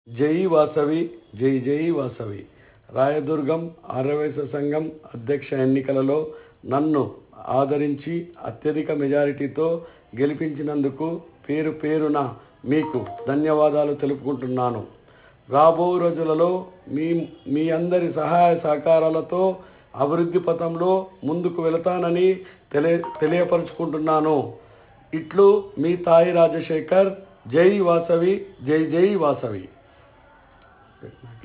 జై వాసవి జై జై వాసవి రాయదుర్గం ఆర్యవైశ్య సంఘం అధ్యక్ష ఎన్నికలలో నన్ను ఆదరించి అత్యధిక మెజారిటీతో గెలిపించినందుకు పేరు పేరున మీకు ధన్యవాదాలు తెలుపుకుంటున్నాను రాబో రోజులలో మీ మీ అందరి సహాయ సహకారాలతో అభివృద్ధి పథంలో ముందుకు వెళతానని తెలియ తెలియపరుచుకుంటున్నాను ఇట్లు మీ తాయి రాజశేఖర్ జై వాసవి జై జై వాసవి